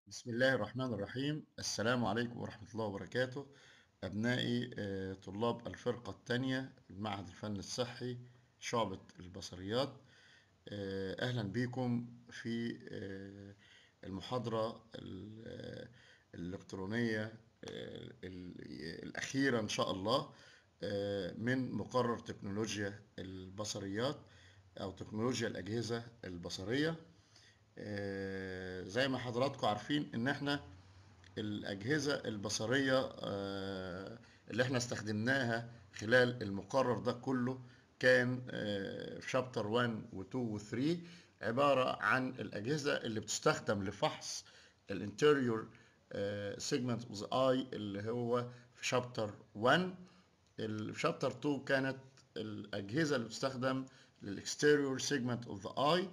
بسم الله الرحمن الرحيم السلام عليكم ورحمة الله وبركاته أبنائي آه، طلاب الفرقة الثانية معهد الفن الصحي شعبة البصريات آه، أهلا بكم في آه، المحاضرة ال- آه، الإلكترونية آه، ال- الأخيرة إن شاء الله آه، من مقرر تكنولوجيا البصريات أو تكنولوجيا الأجهزة البصرية آه، زي ما حضراتكم عارفين ان احنا الاجهزه البصريه آه، اللي احنا استخدمناها خلال المقرر ده كله كان آه، في شابتر 1 و2 و3 عباره عن الاجهزه اللي بتستخدم لفحص الانتيريور سيجمنت اوف ذا اي اللي هو في شابتر 1 ال- في شابتر 2 كانت الاجهزه اللي بتستخدم للاكستيريور سيجمنت اوف ذا اي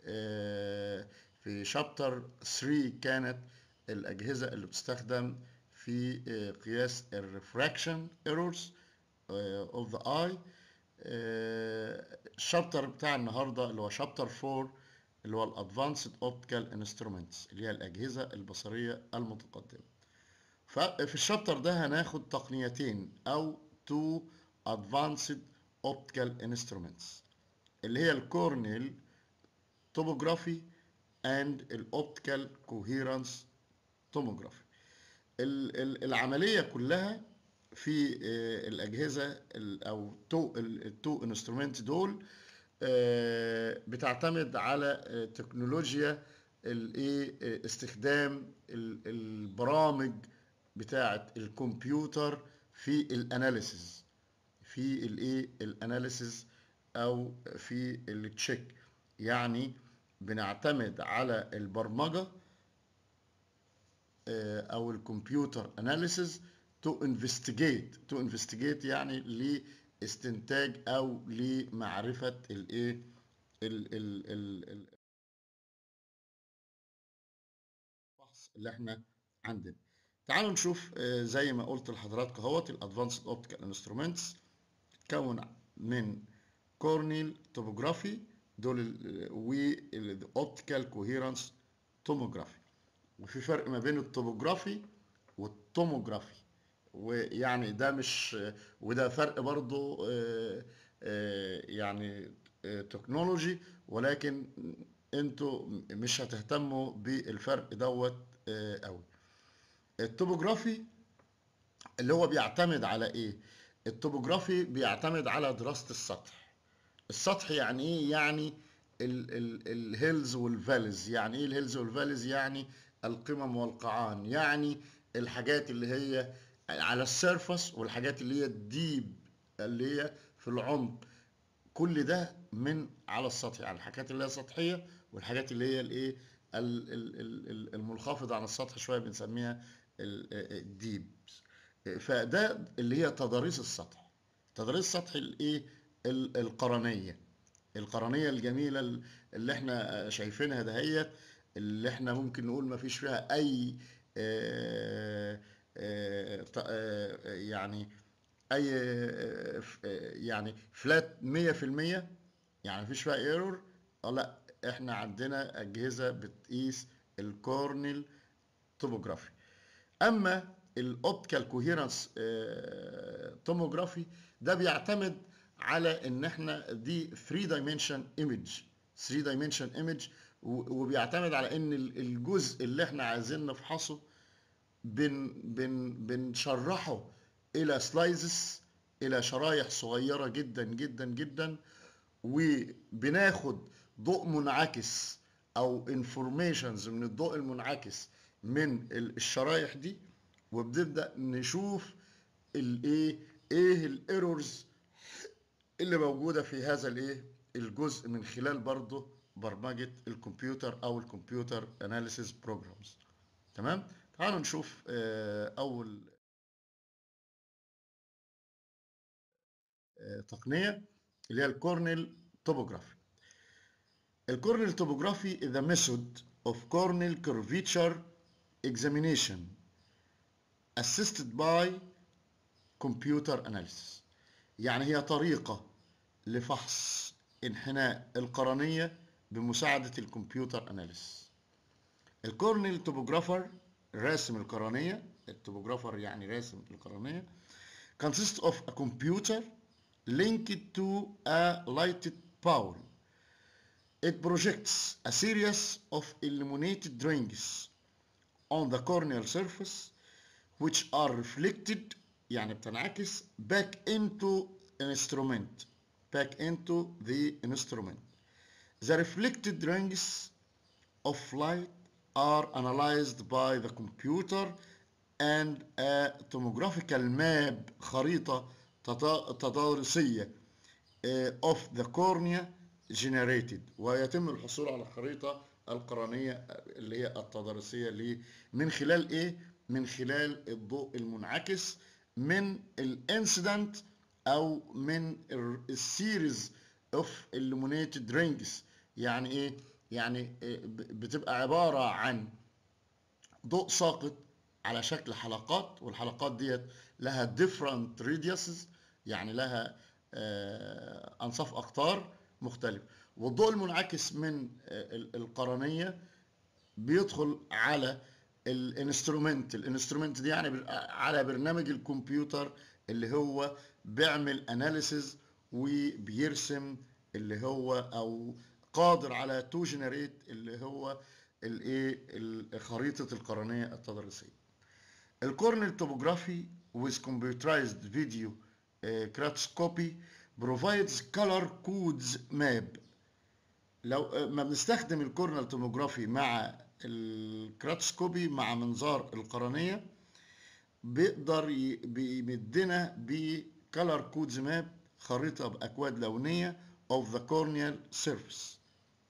في شابتر 3 كانت الاجهزه اللي بتستخدم في آه، قياس الريفراكشن ايرورز اوف ذا اي الشابتر بتاع النهارده اللي هو شابتر 4 اللي هو الادفانسد اوبتيكال انسترومنتس اللي هي الاجهزه البصريه المتقدمه ففي الشابتر ده هناخد تقنيتين او تو ادفانسد اوبتيكال انسترومنتس اللي هي الكورنيل توبوجرافي اند الاوبتيكال كوهيرنس توموجرافي العمليه كلها في آه، الاجهزه ال- او تو التو انسترومنت دول آه، بتعتمد على آه، تكنولوجيا الايه آه، استخدام ال- البرامج بتاعه الكمبيوتر في الاناليسز في الايه الاناليسز او في التشيك يعني بنعتمد على البرمجه آه، او الكمبيوتر اناليسز تو انفستيجيت تو انفستيجيت يعني لاستنتاج او لمعرفه الايه ال- ال- ال- ال- الفحص اللي احنا عندنا تعالوا نشوف آه، زي ما قلت لحضراتكم اهوت الادفانسد اوبتيكال انسترومنتس تكون من كورنيل توبوجرافي دول والاوبتيكال كوهيرنس توموجرافي وفي فرق ما بين التوبوجرافي والتوموجرافي ويعني ده مش وده فرق برضو آه، آه، يعني آه، تكنولوجي ولكن انتوا مش هتهتموا بالفرق دوت آه، قوي التوبوجرافي اللي هو بيعتمد على ايه التوبوجرافي بيعتمد على دراسة السطح السطح يعني ايه يعني الهيلز والفاليز يعني ايه الهيلز والفاليز يعني القمم والقاعان يعني الحاجات اللي هي على السيرفس والحاجات اللي هي الديب اللي هي في العمق كل ده من على السطح يعني الحاجات اللي هي سطحيه والحاجات اللي هي الايه ال- ال- ال- ال- المنخفضه عن السطح شويه بنسميها الديب فده اللي هي تضاريس السطح تضاريس السطح الايه ال- القرنيه القرنيه الجميله اللي احنا شايفينها دهيت اللي احنا ممكن نقول ما فيش فيها اي آه، آه، ط- آه، يعني اي آه، ف- آه، يعني فلات 100% يعني مفيش فيها ايرور اه لا احنا عندنا اجهزه بتقيس الكورنيل توبوجرافي اما الاوبتيكال كوهيرنس توموجرافي ده بيعتمد على ان احنا دي 3 دايمنشن ايمج 3 دايمنشن ايمج وبيعتمد على ان ال- الجزء اللي احنا عايزين نفحصه بن بن بنشرحه الى سلايزز الى شرايح صغيره جدا جدا جدا وبناخد ضوء منعكس او انفورميشنز من الضوء المنعكس من ال- الشرايح دي وبنبدا نشوف الايه ايه الايرورز اللي موجوده في هذا الايه الجزء من خلال برضه برمجه الكمبيوتر او الكمبيوتر اناليسيس بروجرامز تمام تعالوا نشوف آه، اول آه، تقنيه اللي هي الكورنيل توبوجرافي الكورنيل توبوجرافي is a method of corneal curvature examination assisted by computer analysis يعني هي طريقة لفحص انحناء القرنية بمساعدة الكمبيوتر اناليسيس الكورنيال توبوجرافر راسم القرنية التوبوجرافر يعني راسم القرنية consists of a computer linked to a lighted pole. It projects a series of illuminated rings on the corneal surface which are reflected يعني بتنعكس back into instrument back into the instrument. The reflected rings of light are analyzed by the computer and a tomographical map خريطة تضاريسية of the cornea generated ويتم الحصول على الخريطة القرنية اللي هي التضاريسية من خلال ايه؟ من خلال الضوء المنعكس من الانسيدنت او من السيريز اوف illuminated rings يعني ايه؟ يعني بتبقى عبارة عن ضوء ساقط على شكل حلقات والحلقات ديت لها different radiuses يعني لها أنصاف أقطار مختلفة والضوء المنعكس من القرنية بيدخل على الانسترومنت الانسترومنت دي يعني على برنامج الكمبيوتر اللي هو بيعمل اناليسز وبيرسم اللي هو او قادر على تو جنريت اللي هو الايه خريطه القرنيه التضاريسيه الكورنيال توبوجرافي with computerized video كراتوسكوبي provides color codes map لو ما بنستخدم الكورنيال توموجرافي مع الكراتوسكوبي مع منظار القرنيه بيقدر بيمدنا بكالر كودز ماب خريطه باكواد لونيه of the corneal surface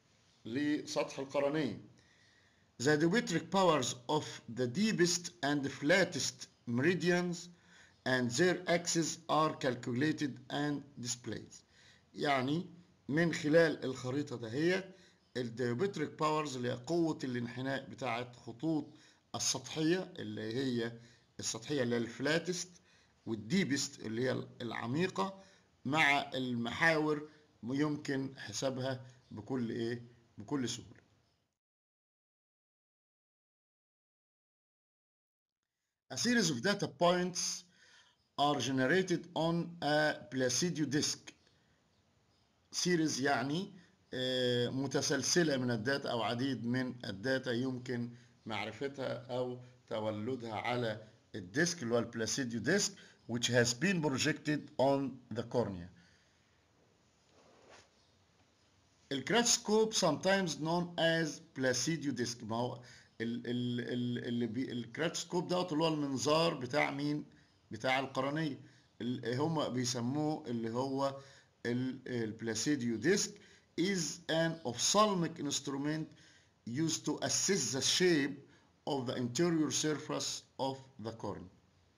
لسطح القرنية. The dioptric powers of the deepest and flattest meridians and their axes are calculated and displayed. يعني من خلال الخريطة دهيت الديوبتريك باورز اللي هي قوة الانحناء بتاعت خطوط السطحية اللي هي السطحية اللي هي الفلاتست والديبست اللي هي العميقة مع المحاور يمكن حسابها بكل ايه بكل سهوله A series of data points are generated on a Placidio disk. series يعني متسلسلة من الداتا أو عديد من الداتا يمكن معرفتها أو تولدها على الديسك اللي هو البلاسيديو ديسك which has been projected on the cornea. الكراتسكوب sometimes known as placidio disc ما هو ال ال ال اللي بي الكراتسكوب دوت اللي هو المنظار بتاع مين؟ بتاع القرنيه هم بيسموه اللي هو البلاسيديو ديسك is an ophthalmic instrument used to assess the shape of the interior surface of the cornea.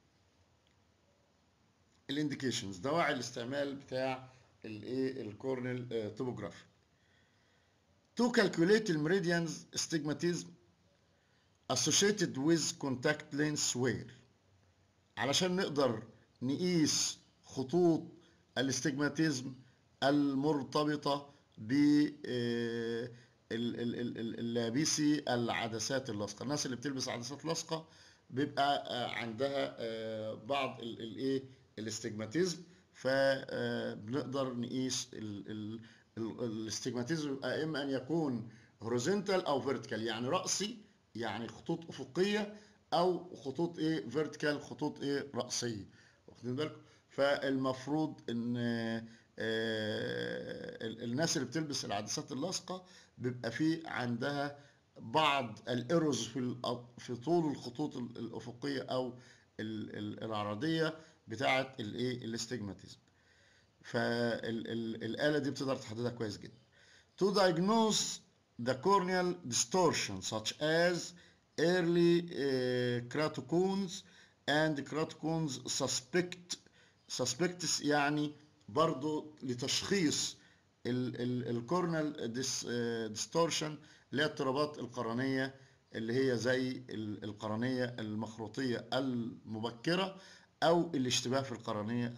الانديكيشنز دواعي الاستعمال بتاع الايه الكورنيال توبوجرافي to calculate the meridian's astigmatism associated with contact lens wear علشان نقدر نقيس خطوط الاستجماتيزم المرتبطة ب اللابسي العدسات اللاصقة الناس اللي بتلبس عدسات لاصقة بيبقى عندها بعض الايه الاستجماتيزم فبنقدر نقيس الاستجماتيزم يبقى اما ان يكون هوريزونتال او فيرتيكال يعني راسي يعني خطوط افقيه او خطوط ايه فيرتيكال خطوط ايه راسيه واخدين بالكم فالمفروض ان الناس اللي بتلبس العدسات اللاصقه بيبقى في عندها بعض الايروز في في طول الخطوط الافقيه او العرضيه بتاعه الايه الاستجماتيزم فالآلة دي بتقدر تحددها كويس جدا. To diagnose the corneal distortion such as early uh, keratocones and keratocones suspect suspects يعني برضو لتشخيص الكورنال ديستورشن اللي هي اضطرابات القرنية اللي هي زي القرنية المخروطية المبكرة أو الاشتباه في القرنية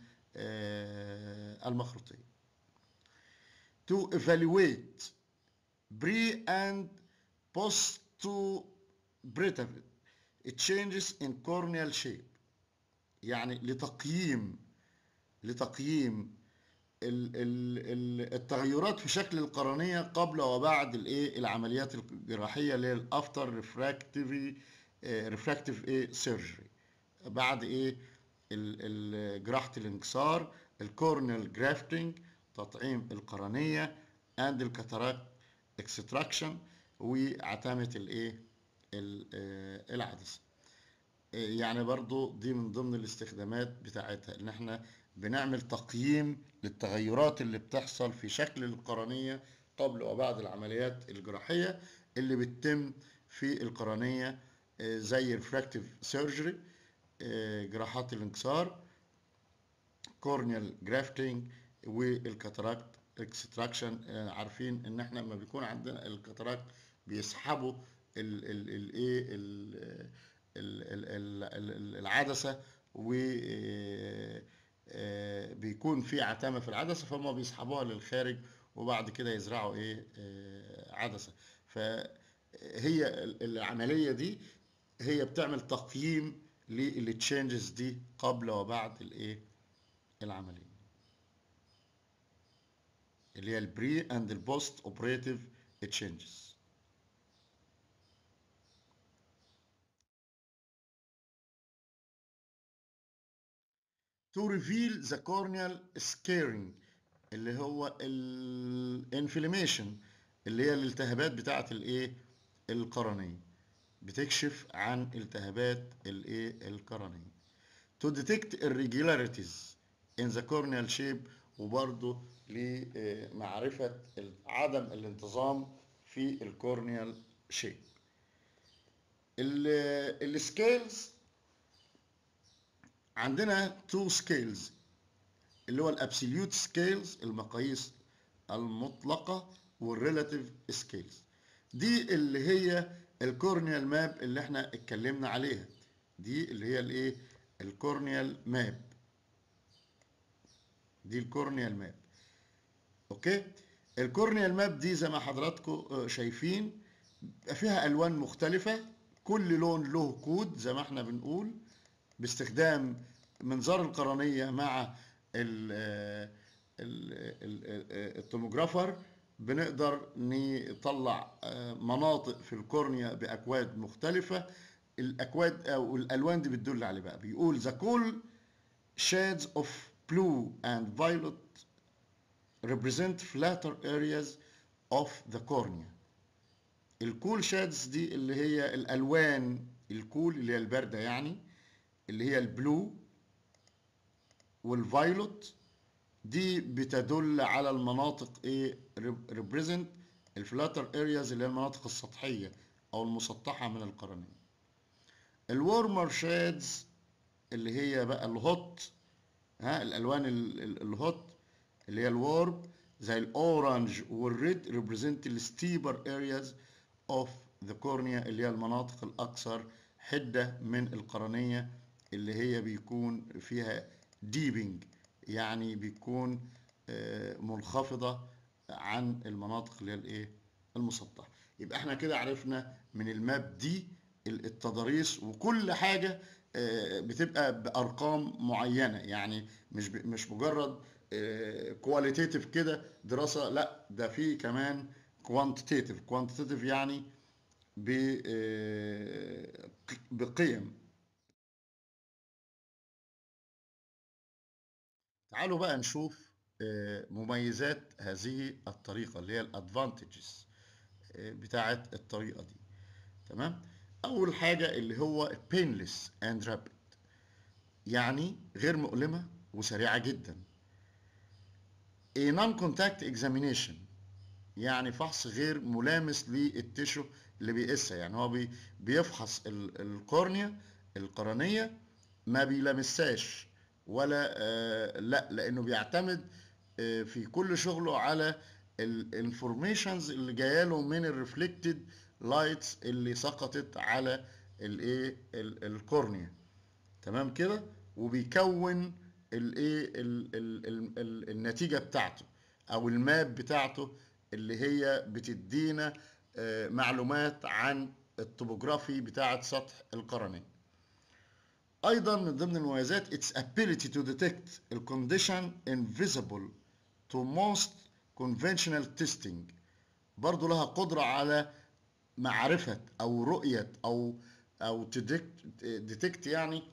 المخروطية. To evaluate pre and post to predetermine changes in corneal shape يعني لتقييم لتقييم ال- ال- ال- التغيرات في شكل القرنية قبل وبعد الايه العمليات الجراحية اللي هي الافتر ريفراكتيف ريفراكتيف ايه سيرجري بعد ايه ال- ال- جراحة الانكسار الكورنيال جرافتنج تطعيم القرنية اند الكاتاراكت اكستراكشن وعتامة الايه ال- آه، العدسة يعني برضو دي من ضمن الاستخدامات بتاعتها ان احنا بنعمل تقييم للتغيرات اللي بتحصل في شكل القرنية قبل وبعد العمليات الجراحية اللي بتتم في القرنية آه، زي ريفراكتيف سيرجري جراحات الانكسار كورنيال جرافتنج والكاتاراكت اكستراكشن عارفين ان احنا لما بيكون عندنا الكاتاراكت بيسحبوا ال- ال- الايه ال- ال- ال- ال- ال- العدسه و آه، آه، بيكون في عتامه في العدسه فهم بيسحبوها للخارج وبعد كده يزرعوا ايه آه، عدسه فهي ال- العمليه دي هي بتعمل تقييم للتشينجز دي قبل وبعد الايه العمليه اللي هي البري اند البوست اوبريتيف تشينجز to reveal the corneal scarring اللي هو الانفلاميشن اللي هي الالتهابات بتاعه الايه القرنيه بتكشف عن التهابات الايه القرنيه to detect irregularities in the corneal shape وبرضه لمعرفة عدم الانتظام في الكورنيال شيب السكيلز عندنا تو سكيلز اللي هو الابسوليوت سكيلز المقاييس المطلقة والريلاتيف سكيلز دي اللي هي الكورنيال ماب اللي احنا اتكلمنا عليها دي اللي هي الايه الكورنيال ماب دي الكورنيال ماب اوكي الكورنيال ماب دي زي ما حضراتكم شايفين بيبقى فيها الوان مختلفه كل لون له كود زي ما احنا بنقول باستخدام منظار القرنيه مع ال التوموجرافر بنقدر نطلع مناطق في الكورنيا باكواد مختلفه الاكواد او الالوان دي بتدل عليه بقى بيقول the cool shades of blue and violet represent flatter areas of the cornea الكول شادز دي اللي هي الالوان الكول اللي هي البارده يعني اللي هي البلو والفايلوت دي بتدل على المناطق ايه represent الفلاتر ارياز اللي هي المناطق السطحيه او المسطحه من القرنيه الورمر شادز اللي هي بقى الهوت ها الالوان الهوت اللي هي الورب زي الاورنج والريد ريبريزنت الستيبر ارياز اوف ذا كورنيا اللي هي المناطق الاكثر حده من القرنيه اللي هي بيكون فيها ديبنج يعني بيكون منخفضه عن المناطق اللي هي الايه المسطحه يبقى احنا كده عرفنا من الماب دي التضاريس وكل حاجه بتبقى بارقام معينه يعني مش مش مجرد كواليتيتيف كده دراسه لا ده في كمان كوانتيتيف كوانتيتيف يعني بقيم تعالوا بقى نشوف مميزات هذه الطريقه اللي هي الادفانتجز بتاعه الطريقه دي تمام اول حاجه اللي هو painless and rapid يعني غير مؤلمه وسريعه جدا a non-contact examination يعني فحص غير ملامس للتشو اللي بيقيسها يعني هو بي بيفحص القرنية القرنية ما بيلمسهاش ولا آه لا لانه بيعتمد آه في كل شغله على الانفورميشنز اللي جايه له من الريفلكتد لايتس اللي سقطت على الايه القرنية تمام كده وبيكون الايه النتيجه بتاعته او الماب بتاعته اللي هي بتدينا معلومات عن الطبوغرافي بتاعة سطح القرنية ايضا من ضمن المميزات its ability to detect the condition invisible to most conventional testing برضو لها قدرة على معرفة او رؤية او او detect يعني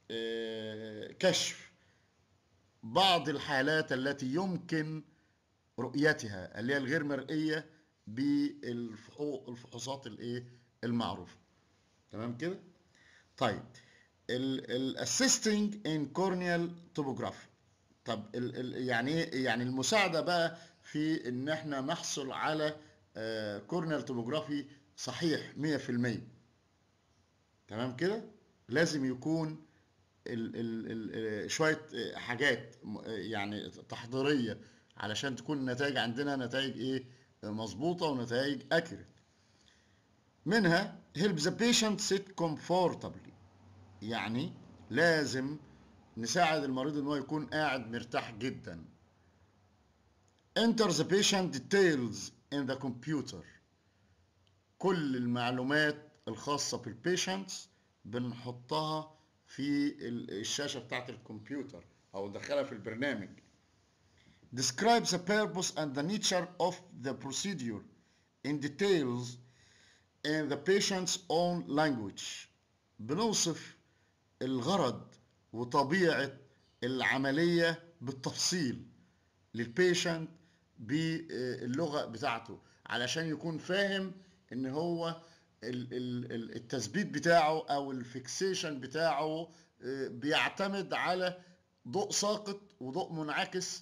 كشف بعض الحالات التي يمكن رؤيتها اللي هي الغير مرئية بالفحوصات الايه المعروفة تمام كده طيب الاسيستنج ان كورنيال توبوجرافي طب ال ال يعني ايه يعني المساعده بقى في ان احنا نحصل على كورنيال توبوجرافي صحيح 100% تمام كده لازم يكون ال ال ال شويه حاجات يعني تحضيريه علشان تكون النتائج عندنا نتائج ايه مظبوطه ونتائج اكيوريت منها help the patient sit comfortably يعني لازم نساعد المريض ان هو يكون قاعد مرتاح جدا enter the patient details in the computer كل المعلومات الخاصة بالبيشنتس بنحطها في الشاشة بتاعت الكمبيوتر أو ندخلها في البرنامج describe the purpose and the nature of the procedure in details in the patient's own language بنوصف الغرض وطبيعة العملية بالتفصيل للبيشنت باللغة بتاعته علشان يكون فاهم ان هو التثبيت بتاعه او الفيكسيشن بتاعه بيعتمد على ضوء ساقط وضوء منعكس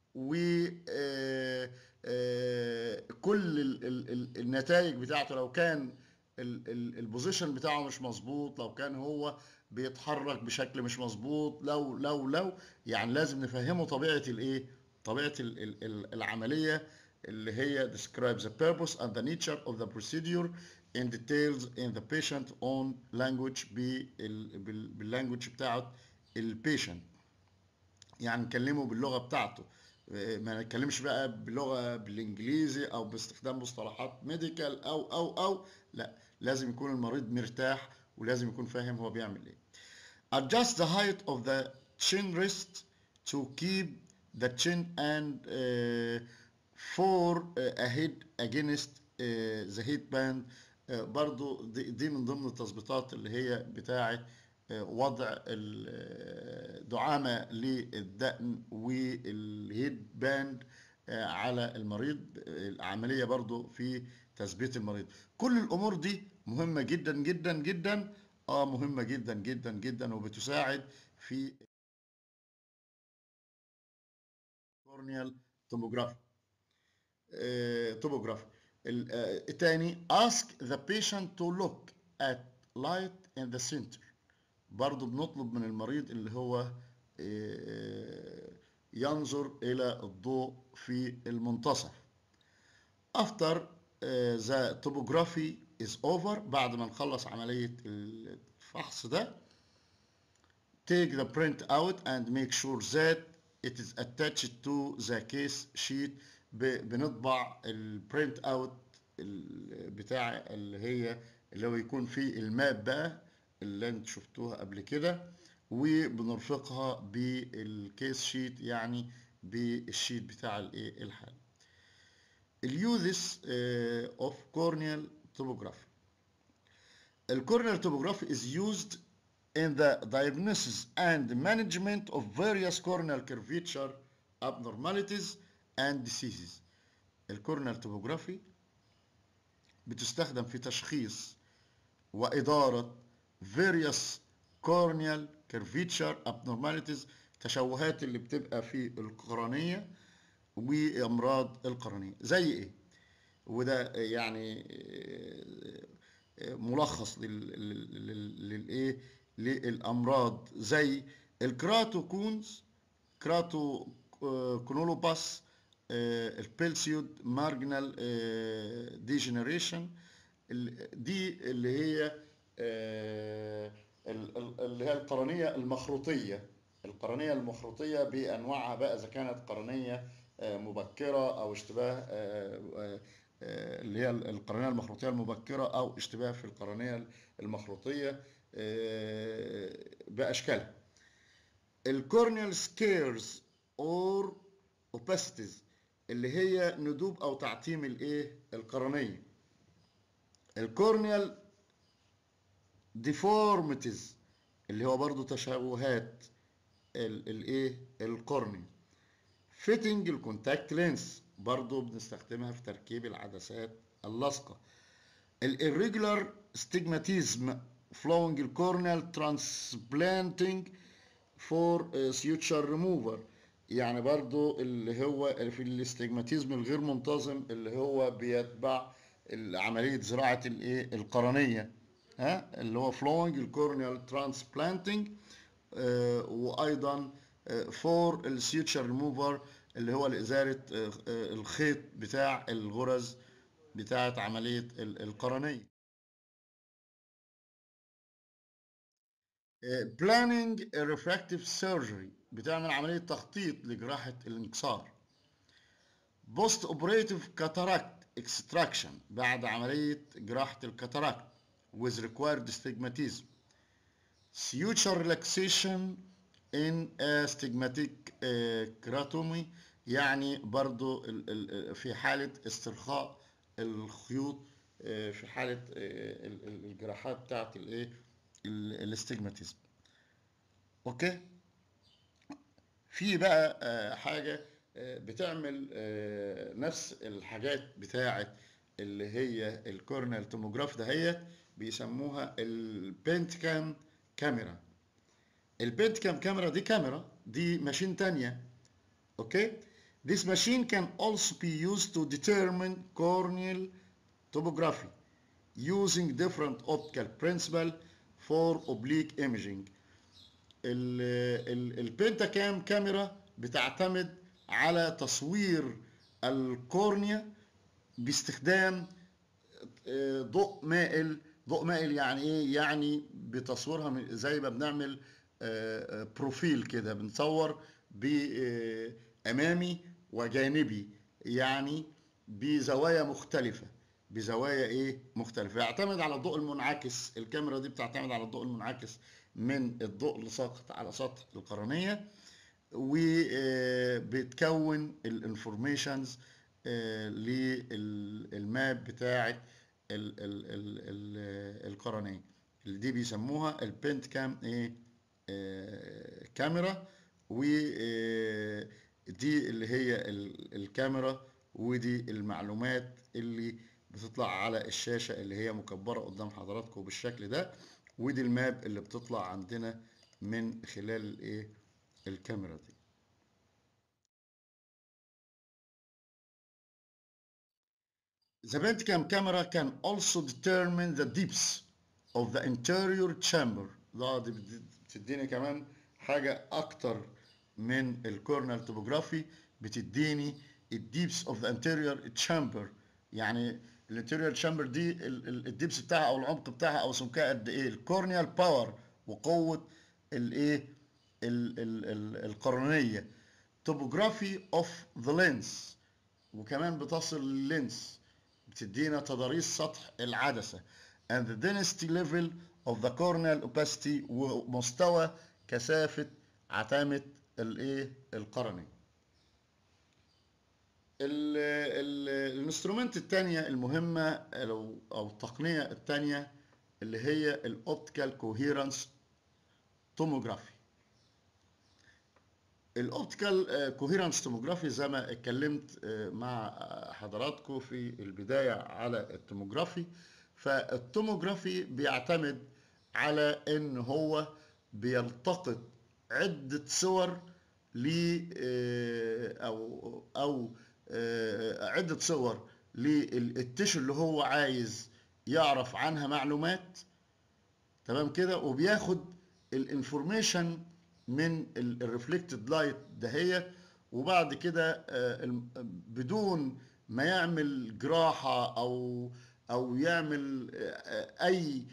وكل النتائج بتاعته لو كان البوزيشن بتاعه مش مظبوط لو كان هو بيتحرك بشكل مش مظبوط لو لو لو يعني لازم نفهمه طبيعه الايه طبيعه ال ال العمليه اللي هي describe the purpose and the nature of the procedure in details in the patient own language باللانجوج بتاعت البيشنت يعني نكلمه باللغه بتاعته ما نتكلمش بقى بلغه بالانجليزي او باستخدام مصطلحات ميديكال او او او لا لازم يكون المريض مرتاح ولازم يكون فاهم هو بيعمل ايه adjust the height of the chin wrist to keep the chin and uh, for uh, a head against uh, the headband uh, برضو دي, دي من ضمن التظبيطات اللي هي بتاعه وضع دعامة للدقن والهيد باند على المريض العملية برضو في تثبيت المريض كل الأمور دي مهمة جدا جدا جدا اه مهمة جدا جدا جدا وبتساعد في كورنيال توموجرافي توموجرافي الثاني ask the patient to look at light in the center برضو بنطلب من المريض اللي هو ينظر إلى الضوء في المنتصف after the topography is over بعد ما نخلص عملية الفحص ده take the print out and make sure that it is attached to the case sheet بنطبع البرنت اوت بتاع اللي هي اللي هو يكون فيه الماب بقى اللي انت شفتوها قبل كده وبنرفقها بالكيس شيت يعني بالشيت بتاع الايه الحالة اليوزس اوف كورنيال توبوغرافي الكورنيال توبوغرافي is used in the diagnosis and management of various corneal curvature abnormalities and diseases الكورنيال توبوغرافي بتستخدم في تشخيص وإدارة various corneal curvature abnormalities تشوهات اللي بتبقى في القرنية وأمراض القرنية زي إيه؟ وده يعني ملخص للإيه؟ للأمراض زي الكراتوكونز كراتو كونولوباس البيلسيود مارجنال ديجنريشن دي اللي هي اللي هي القرنية المخروطية القرنية المخروطية بأنواعها بقى إذا كانت قرنية مبكرة أو اشتباه اللي هي القرنيه المخروطيه المبكره او اشتباه في القرنيه المخروطيه باشكالها الكورنيال سكيرز اور اوباسيتيز اللي هي ندوب او تعتيم الايه القرنيه الكورنيال ديفورميتيز اللي هو برضو تشوهات الايه القرني فيتنج الكونتاكت لينس برضو بنستخدمها في تركيب العدسات اللاصقه الirregular ستيجماتيزم flowing الكورنيال ترانسبلانتنج فور suture remover يعني برضو اللي هو في الاستجماتيزم الغير منتظم اللي هو بيتبع عمليه زراعه الايه القرنيه ها اللي هو flowing الكورنيال ترانسبلانتنج وايضا فور السيوتشر ريموفر اللي هو لازاله الخيط بتاع الغرز بتاعه عمليه القرنيه بلاننج ريفراكتيف سيرجري بتعمل عمليه تخطيط لجراحه الانكسار بوست اوبريتيف كاتاراكت اكستراكشن بعد عمليه جراحه الكاتاراكت with required stigmatism suture relaxation in a stigmatic keratomy يعني برضو في حالة استرخاء الخيوط في حالة الجراحات بتاعت الايه الاستجماتيزم اوكي في بقى حاجة بتعمل نفس الحاجات بتاعت اللي هي الكورنال توموجراف دهيت بيسموها البنتكام كاميرا البنتكام كاميرا دي كاميرا دي ماشين تانية اوكي This machine can also be used to determine corneal topography using different optical principle for oblique imaging. البنتاكام كاميرا بتعتمد على تصوير الكورنيا باستخدام ضوء مائل ضوء مائل يعني ايه يعني بتصويرها زي ما بنعمل بروفيل كده بنصور بامامي وجانبي يعني بزوايا مختلفة بزوايا ايه مختلفة يعتمد على الضوء المنعكس الكاميرا دي بتعتمد على الضوء المنعكس من الضوء اللي ساقط على سطح القرنية وبتكون الانفورميشنز للماب بتاعه القرنيه اللي دي بيسموها البنت كام ايه كاميرا ودي اللي هي الكاميرا ودي المعلومات اللي بتطلع على الشاشة اللي هي مكبرة قدام حضراتكم بالشكل ده ودي الماب اللي بتطلع عندنا من خلال الايه الكاميرا دي The Pentcam camera can also determine the depths of the interior chamber ده بتديني كمان حاجة أكتر من الكورنال توبوغرافي بتديني الديبس اوف ذا انتيريور تشامبر يعني الانتيريور تشامبر دي الديبس بتاعها او العمق بتاعها او سمكها قد ايه الكورنيال باور وقوه الايه القرنيه توبوغرافي اوف ذا لينس وكمان بتصل لللينس بتدينا تضاريس سطح العدسه and the density level of the corneal opacity ومستوى كثافه عتامه الايه القرني الانسترومنت الثانيه المهمه او او التقنيه الثانيه اللي هي الاوبتيكال كوهيرنس توموجرافي الاوبتيكال كوهيرنس توموجرافي زي ما اتكلمت مع حضراتكم في البدايه على التوموجرافي فالتوموجرافي بيعتمد على ان هو بيلتقط عده صور ل او او عده صور للتشو اللي هو عايز يعرف عنها معلومات تمام كده وبياخد الانفورميشن من الريفلكتد لايت دهيت وبعد كده بدون ما يعمل جراحه او او يعمل اي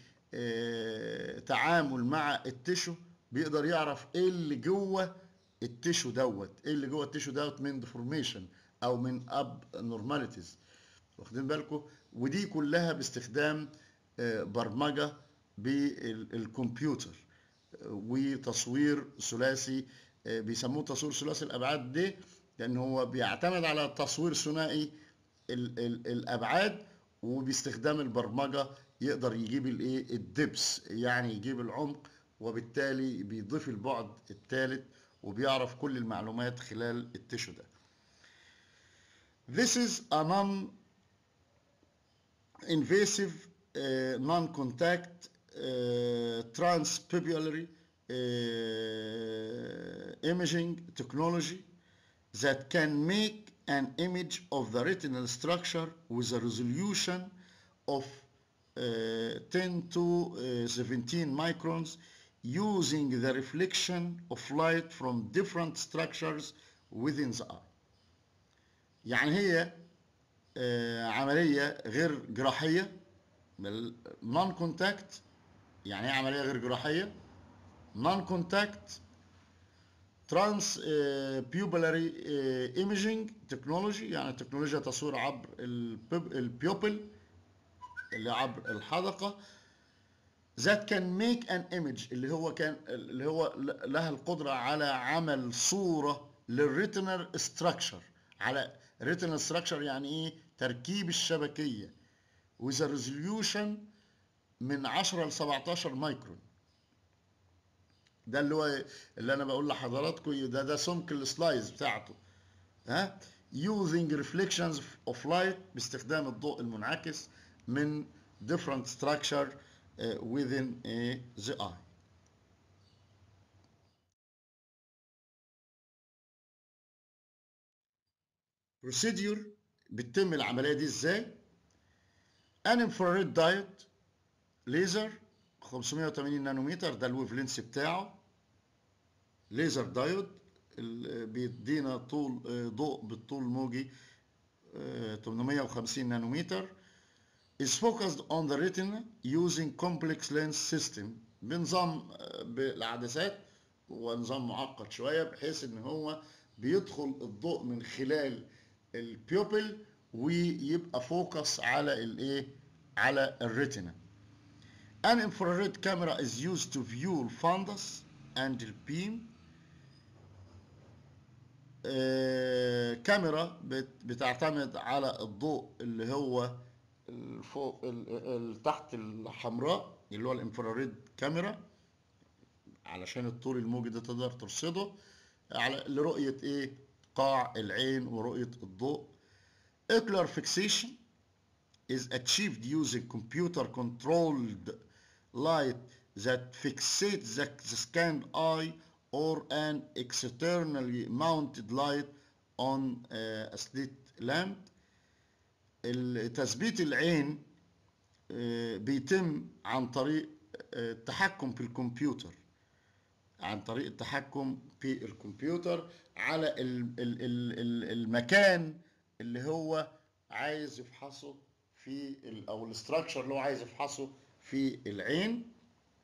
تعامل مع التشو بيقدر يعرف ايه اللي جوه التشو دوت ايه اللي جوه التشو دوت من ديفورميشن او من اب نورماليتيز واخدين بالكم ودي كلها باستخدام آه، برمجه بالكمبيوتر آه، وتصوير ثلاثي آه، بيسموه تصوير ثلاثي الابعاد ده لان هو بيعتمد على تصوير ثنائي ال- ال- الابعاد وباستخدام البرمجه يقدر يجيب الايه الدبس يعني يجيب العمق وبالتالي بيضيف البعد الثالث وبيعرف كل المعلومات خلال التشو ده This is a non-invasive, uh, non-contact, uh, transpupillary uh, imaging technology that can make an image of the retinal structure with a resolution of uh, 10 to uh, 17 microns using the reflection of light from different structures within the eye. يعني هي آه، عملية غير جراحية نون كونتاكت يعني ايه عملية غير جراحية نون كونتاكت ترانس بيوبلاري ايميجينج تكنولوجي يعني تكنولوجيا تصوير عبر البيب- البيوبل اللي عبر الحدقة that can make an image اللي هو كان اللي هو لها القدرة على عمل صورة للريتينال structure على ريتينال structure يعني ايه تركيب الشبكية with a resolution من 10 ل 17 مايكرون ده اللي هو اللي انا بقول لحضراتكم ده ده سمك السلايز بتاعته ها using reflections of light باستخدام الضوء المنعكس من different structure uh, within uh, the eye procedure بتتم العملية دي ازاي an infrared diode ليزر 580 نانومتر ده الويف لينس بتاعه ليزر دايود ال- بيدينا طول آه، ضوء بالطول الموجي آه، 850 نانومتر is focused on the retina using complex lens system بنظام آه، بالعدسات ونظام معقد شوية بحيث ان هو بيدخل الضوء من خلال البيوبل ويبقى فوكس على الايه على الريتنا An infrared camera is used to view fundus and the beam. آه، كاميرا بت- بتعتمد على الضوء اللي هو الفوق ال- ال- تحت الحمراء اللي هو الانفراريد كاميرا علشان الطول الموجي ده تقدر ترصده على لرؤية ايه قاع العين ورؤية الضوء ocular fixation is achieved using computer controlled light that fixates the, the scanned eye or an externally mounted light on uh, a slit lamp ال- تثبيت العين آه، بيتم عن طريق آه، التحكم في الكمبيوتر عن طريق التحكم في الكمبيوتر على ال- ال- ال- ال- المكان اللي هو عايز يفحصه في ال- او الاستراكشر اللي هو عايز يفحصه في العين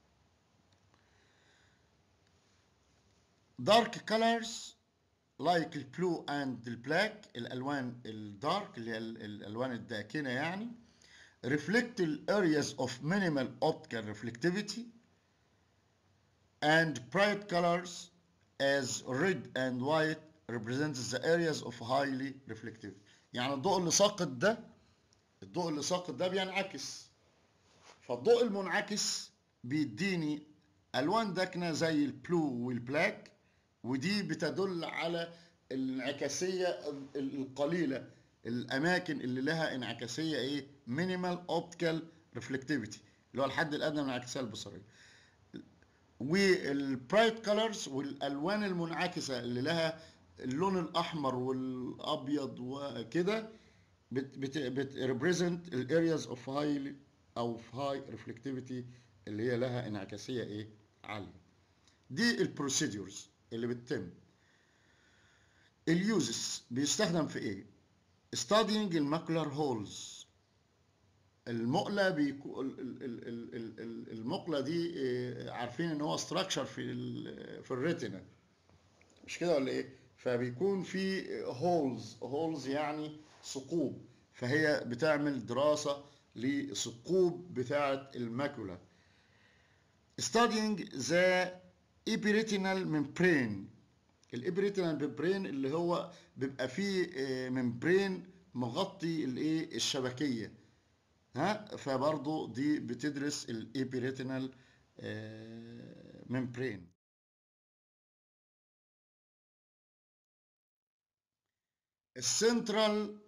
dark colors like البلو and البلاك الالوان الدارك اللي هي ال- الالوان الداكنه يعني reflect the areas of minimal optical reflectivity and bright colors as red and white represents the areas of highly reflectivity يعني الضوء اللي ساقط ده الضوء اللي ساقط ده بينعكس فالضوء المنعكس بيديني الوان داكنه زي البلو والبلاك ودي بتدل على الانعكاسيه ال- القليله الاماكن اللي لها انعكاسيه ايه مينيمال اوبتيكال ريفلكتيفيتي اللي هو الحد الادنى من الانعكاسيه البصريه والبرايت كولرز والالوان المنعكسه اللي لها اللون الاحمر والابيض وكده بت بت بت represent الارياز اوف هاي او هاي ريفلكتيفيتي اللي هي لها انعكاسيه ايه عاليه دي البروسيدورز اللي بتتم اليوزز بيستخدم في ايه studying الماكولار هولز المقله بيكو ال- ال- ال- ال- ال- ال- المقله دي آه، عارفين ان هو ستراكشر في ال- في الريتنا مش كده ولا ايه فبيكون في هولز هولز يعني ثقوب فهي بتعمل دراسة لثقوب بتاعة الماكولا studying the epiretinal membrane الابريتينال membrane اللي هو بيبقى فيه ممبرين مغطي الايه الشبكيه ها فبرضه دي بتدرس الابريتينال ممبرين السنترال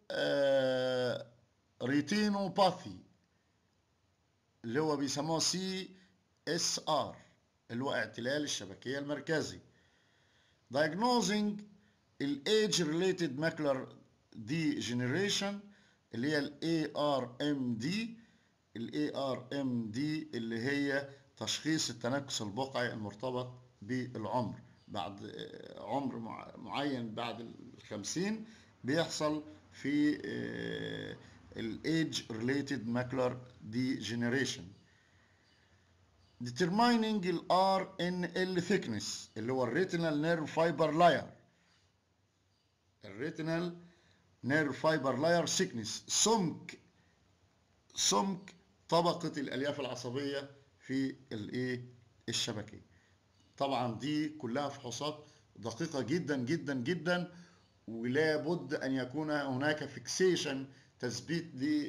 ريتينوباثي اللي هو بيسموه سي اس ار اللي هو اعتلال الشبكيه المركزي diagnosing الايدج ريليتد ماكلر ديجنريشن اللي هي الاي ار ام دي الاي ار ام دي اللي هي تشخيص التنكس البقعي المرتبط بالعمر بعد عمر معين بعد الخمسين بيحصل في الايدج ريليتد ماكلر ديجنريشن determining ال RNL thickness اللي هو الريتينال نيرف فايبر لاير الريتينال نيرف فايبر لاير سيكنس سمك سمك طبقة الألياف العصبية في الايه الشبكية طبعا دي كلها فحوصات دقيقة جدا جدا جدا ولا بد أن يكون هناك فيكسيشن تثبيت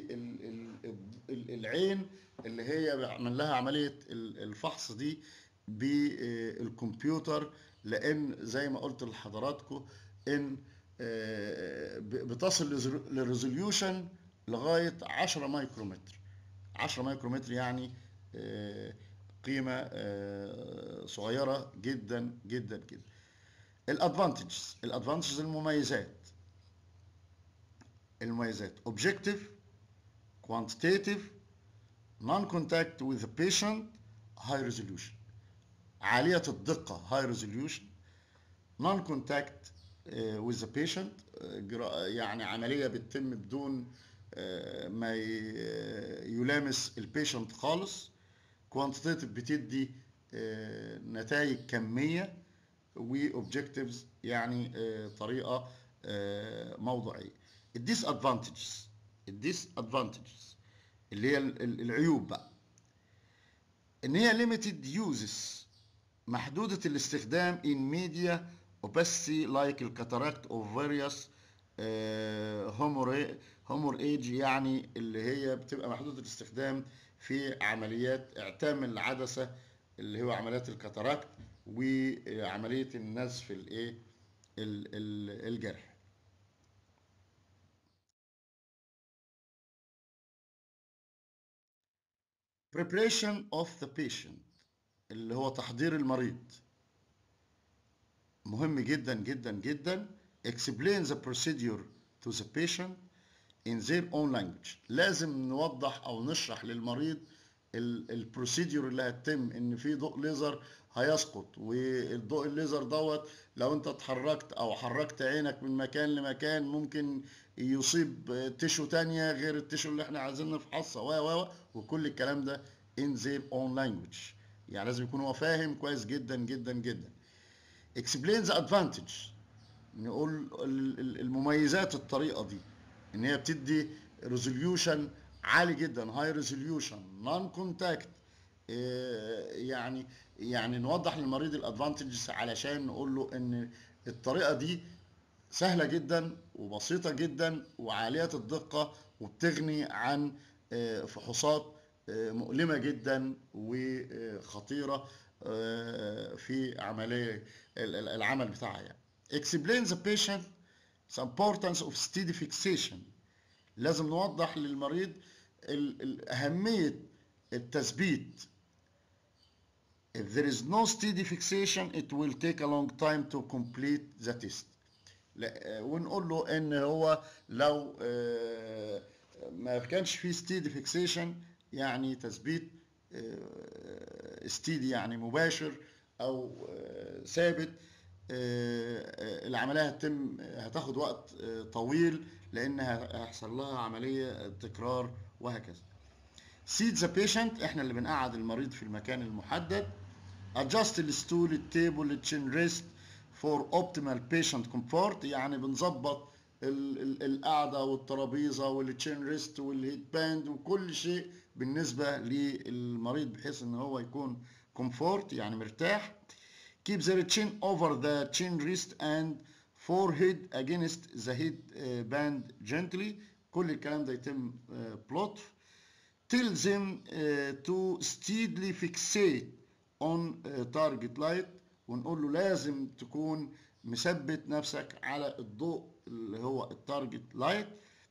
للعين اللي هي بيعمل لها عمليه الفحص دي بالكمبيوتر لان زي ما قلت لحضراتكم ان بتصل للريزوليوشن لغايه 10 مايكرومتر 10 مايكرومتر يعني قيمه صغيره جدا جدا جدا الادفانتجز الادفانتجز المميزات المميزات objective quantitative non-contact with the patient high resolution عالية الدقة high resolution non-contact uh, with the patient uh, يعني عملية بتتم بدون uh, ما يلامس البيشنت خالص quantitative بتدي نتائج كمية وobjectives يعني طريقة موضوعية الديسادفانتجز الديسادفانتجز اللي هي العيوب بقى ان هي limited uses محدودة الاستخدام in media opacity like الكاتاراكت of various هومور ايج يعني اللي هي بتبقى محدودة الاستخدام في عمليات اعتام العدسة اللي هو عمليات الكاتاراكت وعملية النزف الايه الجرح preparation of the patient اللي هو تحضير المريض مهم جدا جدا جدا explain the procedure to the patient in their own language لازم نوضح او نشرح للمريض البروسيدور اللي هتتم ان في ضوء ليزر هيسقط والضوء الليزر دوت لو انت اتحركت او حركت عينك من مكان لمكان ممكن يصيب تشو تانية غير التشو اللي احنا عايزين نفحصها و و وكل الكلام ده in their own language يعني لازم يكون هو فاهم كويس جدا جدا جدا explain the advantage نقول المميزات الطريقة دي ان هي بتدي ريزوليوشن عالي جدا هاي ريزوليوشن نون كونتاكت يعني يعني نوضح للمريض الادفانتجز علشان نقول له ان الطريقه دي سهله جدا وبسيطه جدا وعاليه الدقه وبتغني عن فحوصات مؤلمه جدا وخطيره في عمليه العمل بتاعها يعني. explain the patient the importance of steady fixation لازم نوضح للمريض أهمية التثبيت if there is no steady fixation it will take a long time to complete the test ونقول له ان هو لو ما كانش فيه steady fixation يعني تثبيت steady يعني مباشر او ثابت العمليه هتتم هتاخد وقت طويل لان هيحصل لها عمليه تكرار وهكذا سيت ذا بيشنت احنا اللي بنقعد المريض في المكان المحدد adjust الستول التيبل التشين ريست فور اوبتيمال بيشنت كومفورت يعني بنظبط ال- ال- القعده والترابيزه والتشين ريست والهيد باند وكل شيء بالنسبه للمريض بحيث ان هو يكون كومفورت يعني مرتاح keep the chin over the chin wrist and forehead against the head uh, band gently كل الكلام ده يتم بلوت tell them uh, to steadily fixate on uh, target light ونقول له لازم تكون مثبت نفسك على الضوء اللي هو التارجت لايت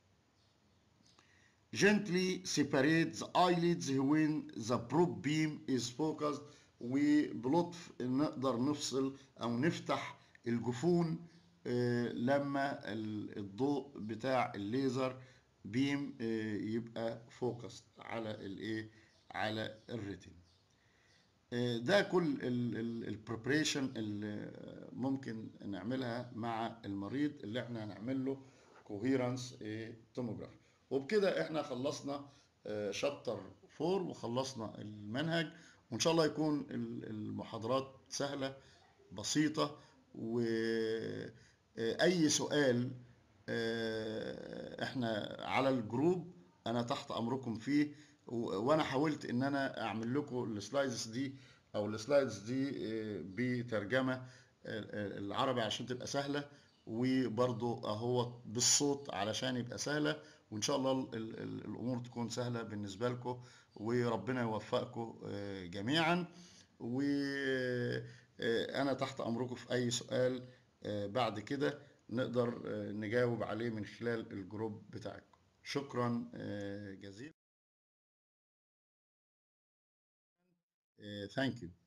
gently separate the eyelids when the probe beam is focused وبلطف نقدر نفصل او نفتح الجفون آه، لما ال- الضوء بتاع الليزر بيم آه، يبقى فوكس على الايه على الريتين آه، ده كل البريبريشن اللي ممكن نعملها مع المريض اللي احنا هنعمل له كوهيرنس توموجراف وبكده احنا خلصنا شابتر 4 وخلصنا المنهج وان شاء الله يكون ال- المحاضرات سهله بسيطه واي سؤال آه، احنا على الجروب انا تحت امركم فيه و- وانا حاولت ان انا اعمل لكم السلايدز دي او السلايدز دي آه، بترجمه آه، آه، العربي عشان تبقى سهله وبرضو اهو بالصوت علشان يبقى سهله وان شاء الله ال- ال- ال- الامور تكون سهله بالنسبه لكم وربنا يوفقكم آه، جميعا وانا تحت امركم في اي سؤال آه، بعد كده نقدر آه، نجاوب عليه من خلال الجروب بتاعكم شكرا آه، جزيلا ثانك يو